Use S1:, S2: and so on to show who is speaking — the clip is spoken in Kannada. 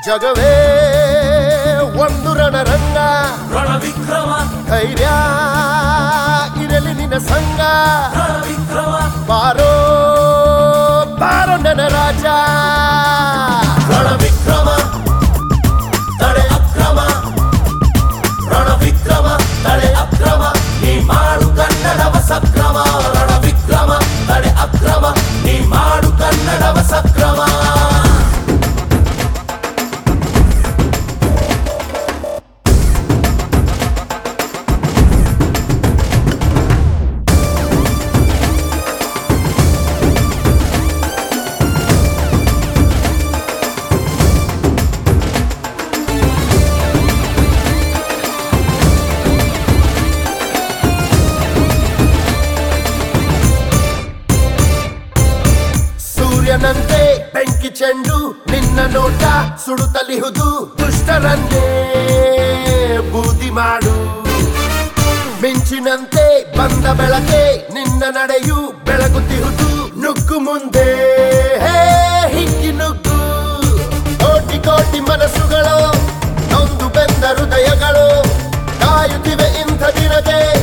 S1: ಜಗವೇ ಒಂದು ರಣರಂಗ
S2: ರಣವಿಕ್ರಮ
S1: ಧೈರ್ಯ ಇರಲಿ ನಿನ್ನ ಸಂಗ
S2: ರಣವಿಕ್ರಮ
S1: ಬಾರೋ ಬಾರೋ ನನ್ನ ರಾಜ
S2: ರಣವಿಕ್ರಮ ತಡೆ ಅಕ್ರಮ ರಣವಿಕ್ರಮ ತಡೆ ಅಕ್ರಮ ನೀ ಮಾಡು ಕನ್ನಡವ ಸಕ್ರಮ ರಣವಿಕ್ರಮ ತಡೆ ಅಕ್ರಮ ನೀ ಮಾಡು ಕನ್ನಡವ ಸಕ್ರಮ
S1: ಸೂರ್ಯನಂತೆ ಬೆಂಕಿ ಚೆಂಡು ನಿನ್ನ ನೋಟ ಸುಡುತ್ತಲಿಹುದು ದುಷ್ಟರನ್ನೇ ಬೂದಿ ಮಾಡು ಮಿಂಚಿನಂತೆ ಬಂದ ಬೆಳಕೆ ನಿನ್ನ ನಡೆಯು ಬೆಳಗುತ್ತಿಹುದು ನುಗ್ಗು ಮುಂದೆ ಹೇ ಹಿಕ್ಕಿ ನುಗ್ಗು ಕೋಟಿ ಕೋಟಿ ಮನಸ್ಸುಗಳು ನೊಂದು ಬೆಂದ ಹೃದಯಗಳು ಕಾಯುತ್ತಿವೆ ಇಂಥ ದಿನಕ್ಕೆ